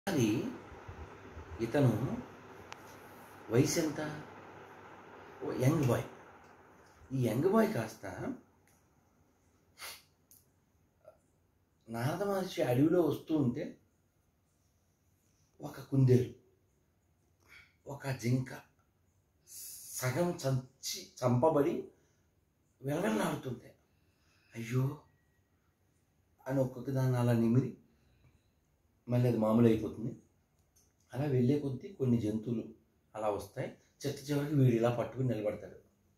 అది ఇతను వయసు ఎంత ఓ యంగ్ బాయ్ ఈ యంగ్ బాయ్ కాస్త నారద మహర్షి అడవిలో వస్తూ ఉంటే ఒక కుందేలు ఒక జింక సగం చంచి చంపబడి వెలవెల్లాడుతుంటే అయ్యో అని ఒక్కొక్క దాన్ని అలా నిమిరి మళ్ళీ అది మామూలు అయిపోతుంది అలా వెళ్ళే కొద్దీ కొన్ని జంతువులు అలా వస్తాయి చెట్ట చివరికి వీడు ఇలా పట్టుకుని నిలబడతాడు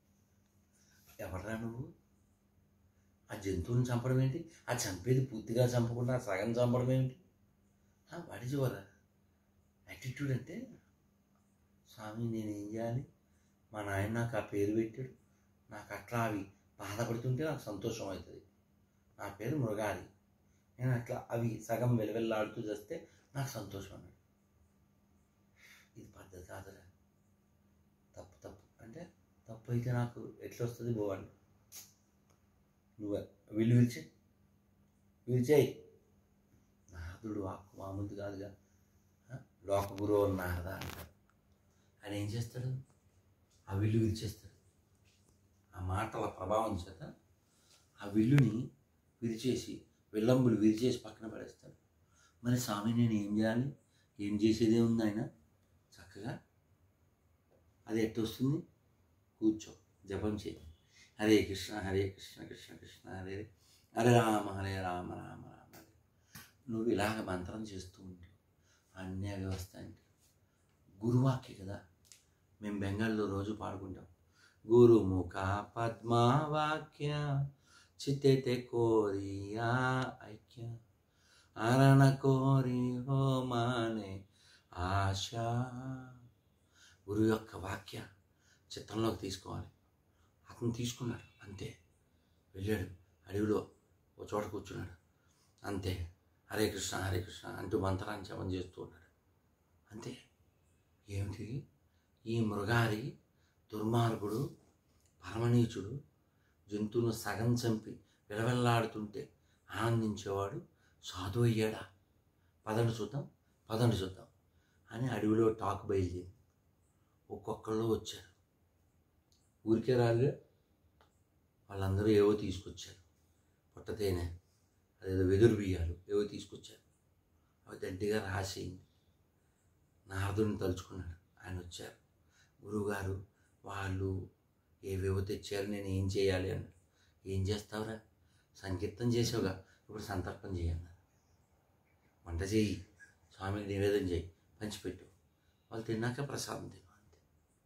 ఎవడరా నువ్వు ఆ జంతువుని చంపడం ఏంటి ఆ చంపేది పూర్తిగా చంపకుండా సగం చంపడం ఏంటి వాడి చివర యాటిట్యూడ్ అంటే స్వామి నేను ఏం చేయాలి మా నాయన నాకు ఆ పేరు పెట్టాడు నాకు అట్లా అవి బాధపడుతుంటే నాకు సంతోషం అవుతుంది నా పేరు మృగారి నేను అట్లా అవి సగం వెలవెల్లాడుతూ చేస్తే నాకు సంతోషం అన్నాడు ఇది పద్ధతి కాదురా తప్పు తప్పు అంటే తప్పు అయితే నాకు ఎట్లా వస్తుంది పోవాలి నువ్వు వీళ్ళు విరిచే విరిచేయి నారదుడు వాక్కు మామూలు కాదుగా ఆ? లోక గురువు నారద అంటారు ఆయన ఏం చేస్తాడు ఆ విల్లు విరిచేస్తాడు ఆ మాటల ప్రభావం చేత ఆ విల్లుని విరిచేసి విల్లంబులు విరిచేసి పక్కన పడేస్తాడు మరి స్వామి నేను ఏం చేయాలి ఏం చేసేదే ఉంది ఆయన చక్కగా అది ఎట్ట వస్తుంది కూర్చో జపం చేయి హరే కృష్ణ హరే కృష్ణ కృష్ణ కృష్ణ హరే హరే హరే రామ హరే రామ రామ రామ హరే నువ్వు ఇలాగ మంత్రం చేస్తూ ఉంటే అన్నీ అవి వస్తాయంటే గురువాక్య కదా మేము బెంగాల్లో రోజు పాడుకుంటాం గురుముఖ పద్మావాక్య చిత్తెతే కోరియా ఐక్య అరణ కోరి హోమానే ఆశ గురువు యొక్క వాక్య చిత్తంలోకి తీసుకోవాలి అతను తీసుకున్నాడు అంతే వెళ్ళాడు అడవిలో ఒక చోట కూర్చున్నాడు అంతే హరే కృష్ణ హరే కృష్ణ అంటూ మంత్రాన్ని జపం చేస్తూ ఉన్నాడు అంతే ఏమిటి ఈ మృగారి దుర్మార్గుడు పరమనీచుడు జంతువులను సగం చంపి విలవెల్లాడుతుంటే ఆనందించేవాడు సాధు అయ్యాడా పదండి చూద్దాం పదండి చూద్దాం అని అడవిలో టాక్ బయలుదేరి ఒక్కొక్కళ్ళు వచ్చారు ఊరికే రాగా వాళ్ళందరూ ఏవో తీసుకొచ్చారు పొట్ట తేనె అదేదో వెదురు బియ్యాలు ఏవో తీసుకొచ్చారు అవి దండిగా రాసేయండి నారదుని తలుచుకున్నాడు ఆయన వచ్చారు గురువుగారు వాళ్ళు ఏవేవో తెచ్చారు నేను ఏం చేయాలి అన్నాడు ఏం చేస్తావురా సంకీర్తన చేసావుగా ఇప్పుడు సంతర్పణ చేయాలి వంట చేయి స్వామికి నివేదన చేయి పంచిపెట్టు వాళ్ళు తిన్నాక ప్రసాదం తిను అంతే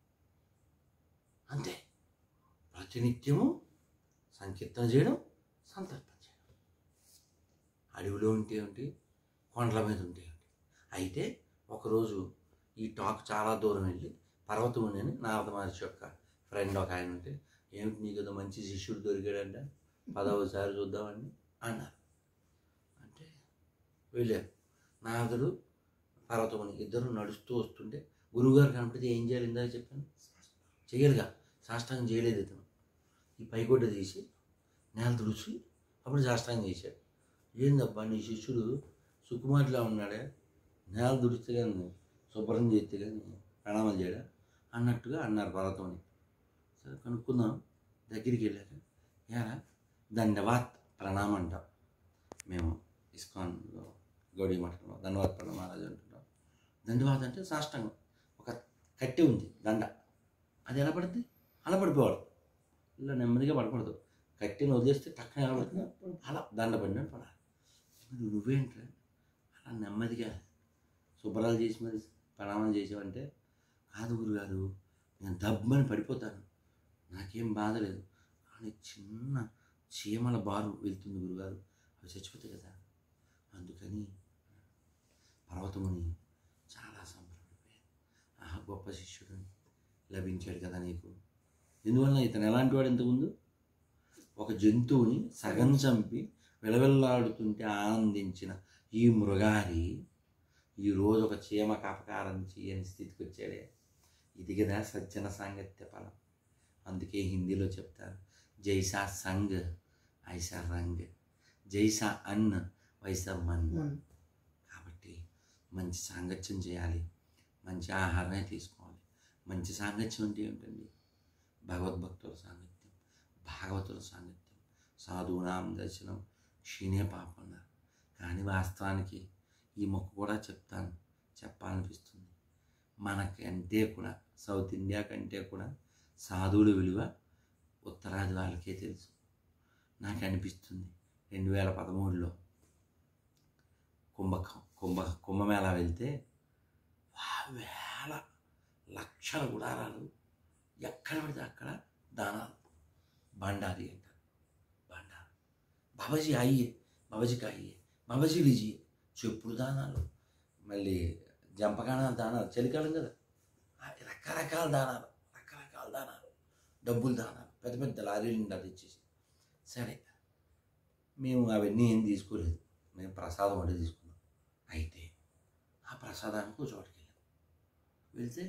అంతే ప్రతినిత్యము సంకీర్తన చేయడం సంతర్పణ చేయడం అడవిలో ఉంటే ఏంటి కొండల మీద ఉంటే ఏంటి అయితే ఒకరోజు ఈ టాక్ చాలా దూరం వెళ్ళి పర్వతముని అని నారద మహర్షి యొక్క ఫ్రెండ్ ఒక ఆయన ఉంటే ఏమిటి నీకు ఏదో మంచి శిష్యుడు దొరికాడంట పదవసారి చూద్దామని అన్నారు అంటే వెళ్ళారు నారదుడు పర్వతముని ఇద్దరు నడుస్తూ వస్తుంటే గురువుగారు కనపడితే ఏం చేయాలి ఇందాక చెప్పాను చెయ్యాలిగా సాష్టాంగం చేయలేదు ఇతను ఈ పైకొడ్డ తీసి నేల తుడిచి అప్పుడు సాష్టాంగం చేశాడు ఏందబ్బా నీ శిష్యుడు సుకుమార్లా ఉన్నాడే నేల తుడిస్తే కానీ శుభ్రం చేస్తే కానీ ప్రణామం చేయడా అన్నట్టుగా అన్నారు పర్వతమని సరే కనుక్కుందాం దగ్గరికి వెళ్ళాక యారా దండవాత్ ప్రణామం అంటాం మేము ఇస్కాన్లో గౌడీ మఠంలో దండవాత్ ప్రణామ మహారాజు అంటుంటాం దండవాత్ అంటే సాష్టాంగం ఒక కట్టె ఉంది దండ అది ఎలా పడుతుంది అలా పడిపోవాలి ఇలా నెమ్మదిగా పడకూడదు కట్టెని వదిలేస్తే టక్కన ఎలా పడుతుంది అలా దండ పడినట్టు పడాలి మరి నువ్వేంట్రా అలా నెమ్మదిగా శుభ్రాలు చేసి మరి ప్రణామం చేసావంటే కాదు గురుగారు నేను దబ్బని పడిపోతాను నాకేం బాధ లేదు కానీ చిన్న చీమల బారు వెళ్తుంది గురుగారు అవి చచ్చిపోతాయి కదా అందుకని పర్వతముని చాలా సంబరపడిపోయాను ఆ గొప్ప శిష్యుడు లభించాడు కదా నీకు ఎందువల్ల ఇతను ఎలాంటి వాడు ఇంతకుముందు ఒక జంతువుని సగం చంపి విలవిల్లాడుతుంటే ఆనందించిన ఈ మృగారి ఈరోజు ఒక చీమకు అపకారం చేయని స్థితికి వచ్చాడే ఇది కదా సజ్జన సాంగత్య ఫలం అందుకే హిందీలో చెప్తారు జైసా సంగ్ ఐసా రంగ్ జైసా అన్ వైసా మన్ కాబట్టి మంచి సాంగత్యం చేయాలి మంచి ఆహారమే తీసుకోవాలి మంచి సాంగత్యం అంటే ఏమిటండి భగవద్భక్తుల సాంగత్యం భాగవతుల సాంగత్యం సాధువునాం దర్శనం క్షీణే పాపం అన్నారు కానీ వాస్తవానికి ఈ మొక్క కూడా చెప్తాను చెప్పాలనిపిస్తుంది మనకంటే కూడా సౌత్ ఇండియా కంటే కూడా సాధువుల విలువ ఉత్తరాది వాళ్ళకే తెలుసు నాకు అనిపిస్తుంది రెండు వేల పదమూడులో కుంభ కుంభ కుంభమేళ వెళ్తే వా వేల లక్షల గుడారాలు ఎక్కడ పడితే అక్కడ దానాలు బండారి అంటారు బండారు బాబాజీ అయ్యే బాబాజీకి అయ్యే బాబాజీ లీజీ చెప్పుడు దానాలు మళ్ళీ జంపకాణ దానాలు చలికాలం కదా ఆ రకరకాల దానాలు రకరకాల దానాలు డబ్బులు దానాలు పెద్ద పెద్ద లారీలు నిండా తెచ్చేసి సరే మేము అవన్నీ ఏం తీసుకోలేదు మేము ప్రసాదం అంటే తీసుకున్నాం అయితే ఆ ప్రసాదానికి ఒక చోటుకి వెళ్ళాం వెళ్తే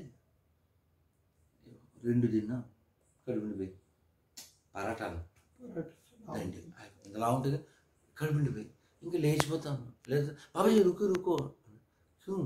రెండు తిన్నాం కడుపు పోయి పరాటాలు దండి ఇంతలా ఉంటుంది కడుపు పోయి ఇంకా లేచిపోతాం లేదు బాబాజీ రుకు రుకో క్యూ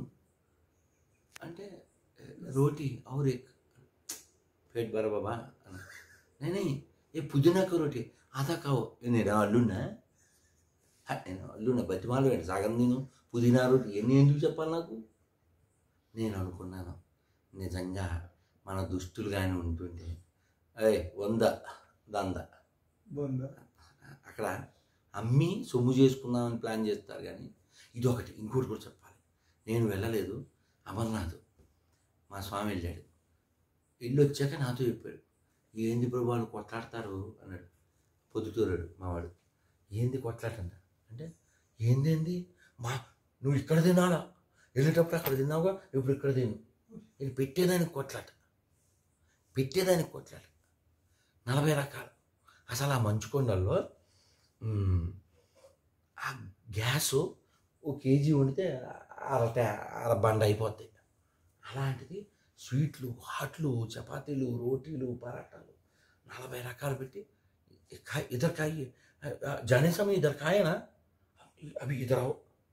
అంటే రోటీ और एक पेट भरा बाबा नहीं नहीं ये पुदीना का रोटी आधा खाओ నేను అల్లున్నా హ, నేను అల్లున్నా బతిమాలు ఏంటి సగం నేను పుదీనా రోటీ ఎన్ని ఎందుకు చెప్పాలి నాకు నేను అనుకున్నాను నిజంగా మన దుస్తులు కానీ ఉంటుంటే అయ్యి వంద దంద బొంద అక్కడ అమ్మి సొమ్ము చేసుకుందామని ప్లాన్ చేస్తారు కానీ ఇది ఒకటి ఇంకోటి కూడా చెప్పాలి నేను వెళ్ళలేదు అమర్నాథ్ మా స్వామి వెళ్ళాడు వెళ్ళి వచ్చాక నాతో చెప్పాడు ఏంది ప్రభు వాళ్ళు కొట్లాడతారు అన్నాడు పొద్దుటూరాడు మావాడు ఏంది కొట్లాటంట అంటే ఏందేంది మా నువ్వు ఇక్కడ తినాలా వెళ్ళేటప్పుడు అక్కడ తిన్నావుగా ఇప్పుడు ఇక్కడ తిను ఇది పెట్టేదానికి కొట్లాట పెట్టేదానికి కొట్లాట నలభై రకాలు అసలు ఆ మంచుకొండల్లో మ్, ఆ గ్యాసు ఒక కేజీ వండితే అర ట్యా- అర బండ అయిపోతాయి అలాంటిది స్వీట్లు హాట్లు చపాతీలు రోటీలు పరాటాలు నలభై రకాలు పెట్టి ఖా- ఇద్దరు కాయ జానే సమయం ఇద్దరు కాయనా అవి ఇద్దరు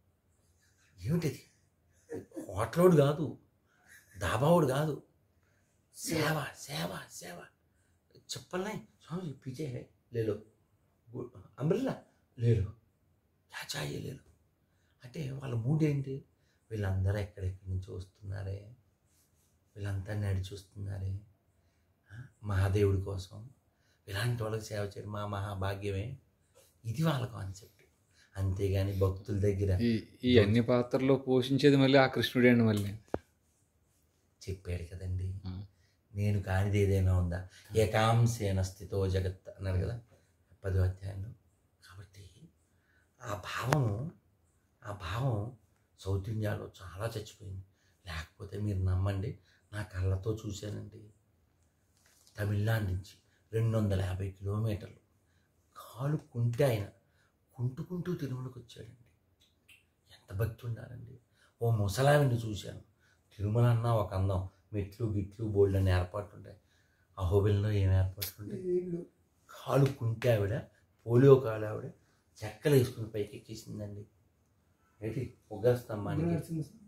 ఏమిటిది హోటలోడు కాదు దాబావుడు కాదు సేవ సేవ సేవ चप्पल नहीं स्वामी पीछे है ले लो అంబ్రెల్లా లేదు క్యా చాయే లేదు అంటే వాళ్ళ మూడ్ ఏంటి వీళ్ళందరూ ఎక్కడెక్కడి నుంచి వస్తున్నారే వీళ్ళంతా నడిచి వస్తున్నారే ఆ, మహాదేవుడి కోసం ఇలాంటి వాళ్ళకి సేవ చేయడం మా మహాభాగ్యమే ఇది వాళ్ళ కాన్సెప్ట్ అంతేగాని భక్తుల దగ్గర ఈ ఈ అన్ని పాత్రలో పోషించేది మళ్ళీ ఆ కృష్ణుడే అండి మళ్ళీ చెప్పాడు కదండి ఆ. నేను కానిది ఏదైనా ఉందా ఏకాంశేన స్థితో జగత్ అన్నారు కదా పదో అధ్యాయంలో కాబట్టి ఆ భావం ఆ భావం సౌత్ ఇండియాలో చాలా చచ్చిపోయింది లేకపోతే మీరు నమ్మండి నా కళ్ళతో చూశానండి తమిళనాడు నుంచి రెండు వందల యాభై కిలోమీటర్లు కాలు కుంటే ఆయన కుంటుకుంటూ తిరుమలకు వచ్చాడండి ఎంత భక్తి ఉండాలండి ఓ ముసలావిని చూశాను తిరుమల అన్న ఒక అందం మెట్లు గిట్లు బోల్డ్ అని ఏర్పాట్లు ఉంటాయి అహోబిల్లో ఏం ఏర్పాట్లు ఉంటాయి ఇల్లు కాలు కుంటే ఆవిడ పోలియో కాలు ఆవిడ చెక్కలు వేసుకుని పైకి ఎక్కేసిందండి ఏంటి పొగ స్తంభానికి నరసింహస్వామి.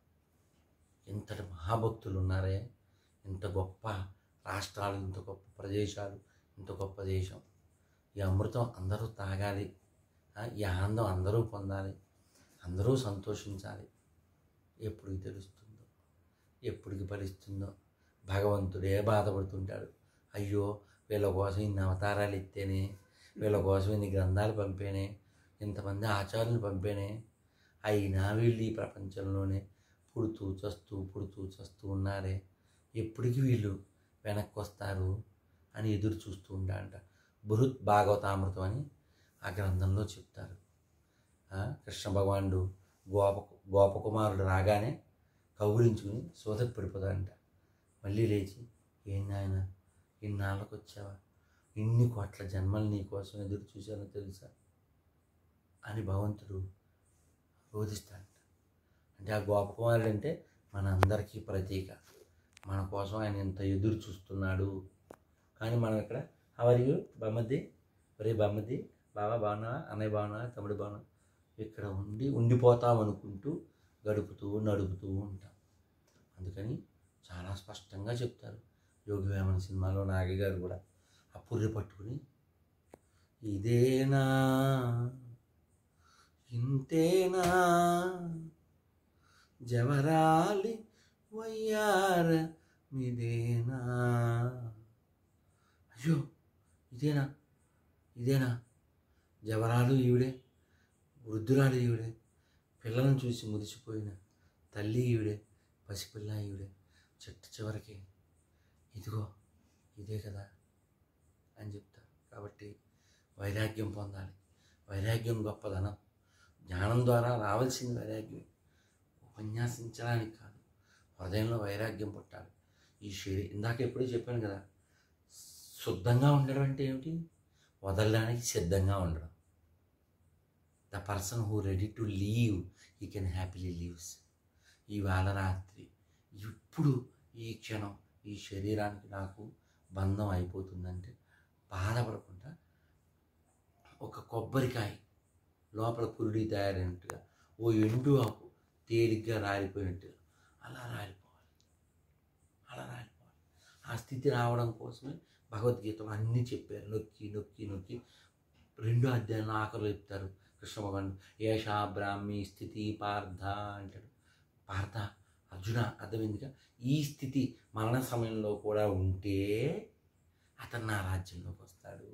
ఇంతటి మహాభక్తులు ఉన్నారే ఇంత గొప్ప రాష్ట్రాలు ఇంత గొప్ప ప్రదేశాలు ఇంత గొప్ప దేశం ఈ అమృతం అందరూ తాగాలి ఆ, ఈ ఆనందం అందరూ పొందాలి అందరూ సంతోషించాలి ఎప్పటికి తెలుస్తుందో ఎప్పటికి ఫలిస్తుందో భగవంతుడే బాధపడుతుంటాడు అయ్యో వీళ్ళ కోసం ఇన్ని అవతారాలు ఎత్తేనే వీళ్ళ కోసం ఇన్ని గ్రంథాలు పంపేనే ఇంతమంది ఆచార్యులు పంపేనే అయినా వీళ్ళు ఈ ప్రపంచంలోనే పుడుతూ చస్తూ పుడుతూ చస్తూ ఉన్నారే ఎప్పటికి వీళ్ళు వెనక్కి వస్తారు అని ఎదురు చూస్తూ ఉంటారంట బృహత్ భాగవతామృతం అని ఆ గ్రంథంలో చెప్తారు ఆ, కృష్ణ భగవానుడు గోప గోపకుమారుడు రాగానే కౌగులించుకుని సోదకు పడిపోతాడంట మళ్ళీ లేచి ఏం నాయన ఇన్నాళ్ళకు వచ్చావా ఇన్ని కోట్ల జన్మలు నీ కోసం ఎదురు చూశానో తెలుసా అని భగవంతుడు రోధిస్తాడంట అంటే ఆ గోపకుమారుడు అంటే మన అందరికీ ప్రతీక మన కోసం ఆయన ఇంత ఎదురు చూస్తున్నాడు కానీ మనం ఇక్కడ అవరియు బమ్మది ఒరే బమ్మది బాబా బాగున్నావా అన్నయ్య బాగున్నావా తమ్ముడు బాగున్నావా ఇక్కడ ఉండి ఉండిపోతాం అనుకుంటూ గడుపుతూ నడుపుతూ ఉంటాం అందుకని చాలా స్పష్టంగా చెప్తారు యోగి వేమన సినిమాలో నాగి గారు కూడా ఆ పుర్రె పట్టుకుని ఇదేనా ఇంతేనా జవరాలి వయ్యార మీదేనా అయ్యో ఇదేనా ఇదేనా జవరాలు ఈవిడే వృద్ధురాలు ఈవిడే పిల్లలను చూసి మురిసిపోయిన తల్లి ఈవిడే పసిపిల్ల ఈవిడే చెట్టు చివరికి ఇదిగో ఇదే కదా అని చెప్తారు కాబట్టి వైరాగ్యం పొందాలి వైరాగ్యం గొప్పదనం జ్ఞానం ద్వారా రావాల్సిన వైరాగ్యం ఉపన్యాసించడానికి కాదు హృదయంలో వైరాగ్యం పుట్టాలి ఈ శరీరం ఇందాక ఎప్పుడూ చెప్పాను కదా శుద్ధంగా ఉండడం అంటే ఏమిటి వదలడానికి సిద్ధంగా ఉండడం the person who ready to leave he can happily leaves ఇవాళ రాత్రి ఇప్పుడు ఈ క్షణం ఈ శరీరానికి నాకు బంధం అయిపోతుందంటే బాధపడకుండా ఒక కొబ్బరికాయ లోపల పురుడి తయారైనట్టుగా ఓ ఎండు ఆకు తేలిగ్గా రాలిపోయినట్టుగా అలా రాలిపోవాలి అలా రాలిపోవాలి ఆ స్థితి రావడం కోసమే భగవద్గీతలో అన్నీ చెప్పారు నొక్కి నొక్కి నొక్కి రెండో అధ్యాయంలో ఆఖరు చెప్తారు కృష్ణ భగవాన్ ఏషా బ్రాహ్మి స్థితి పార్థ అంటాడు పార్థ అర్జున అర్థమైందిగా ఈ స్థితి మరణ సమయంలో కూడా ఉంటే అతను నా రాజ్యంలోకి వస్తాడు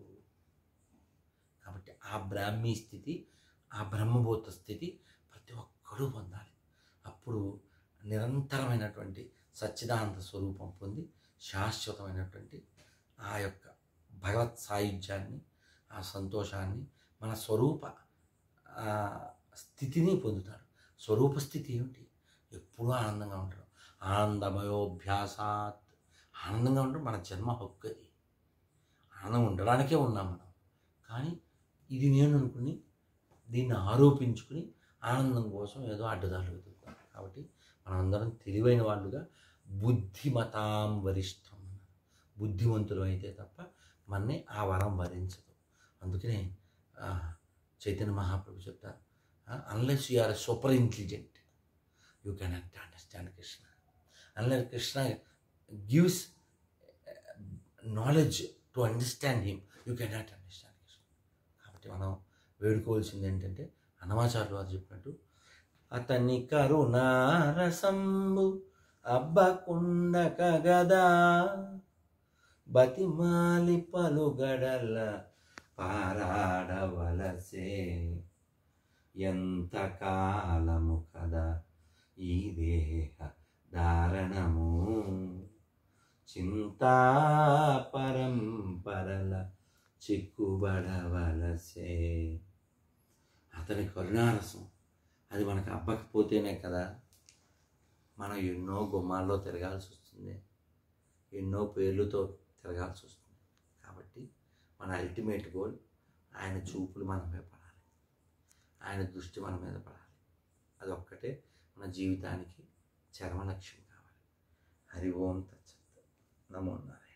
కాబట్టి ఆ బ్రాహ్మీ స్థితి ఆ బ్రహ్మభూత స్థితి ప్రతి ఒక్కరూ పొందాలి అప్పుడు నిరంతరమైనటువంటి సచ్చిదానంద స్వరూపం పొంది శాశ్వతమైనటువంటి ఆ యొక్క భగవత్ సాయుధ్యాన్ని ఆ సంతోషాన్ని మన స్వరూప ఆ, స్థితిని పొందుతాడు స్వరూప స్థితి ఏమిటి ఎప్పుడూ ఆనందంగా ఉండడం ఆనందమయోభ్యాసాత్ ఆనందంగా ఉండడం మన జన్మ హక్కు అది ఆనందం ఉండడానికే ఉన్నాం మనం కానీ ఇది నేను అనుకుని దీన్ని ఆరోపించుకుని ఆనందం కోసం ఏదో అడ్డదారులు వెతుకుతాం కాబట్టి మనమందరం తెలివైన వాళ్ళుగా బుద్ధిమతాం వరిష్టం బుద్ధిమంతులు అయితే తప్ప మనని ఆ వరం వరించదు అందుకనే ఆ, చైతన్య మహాప్రభు చెప్తారు unless you are super intelligent you cannot understand Krishna unless Krishna gives knowledge to understand him you cannot understand Krishna కాబట్టి మనం వేడుకోవాల్సింది ఏంటంటే అన్నమాచార్యులు వారు చెప్పినట్టు అతని కరుణారసంబు అబ్బకుండక గదా బతిమాలి పలుగడల పారాడవలసే ఎంత కాలము కదా ఈ దేహ ధారణము చింతా పరంపరల చిక్కుబడవలసే అతని కరుణారసం అది మనకు అబ్బకపోతేనే కదా మనం ఎన్నో గుమ్మాల్లో తిరగాల్సి వస్తుంది ఎన్నో పేర్లతో తిరగాల్సి వస్తుంది కాబట్టి మన అల్టిమేట్ గోల్ ఆయన చూపులు మన మీద పడాలి ఆయన దృష్టి మన మీద పడాలి అదొక్కటే మన జీవితానికి చర్మ లక్ష్యం కావాలి హరి ఓం తచ్చత్ నమో నారాయణ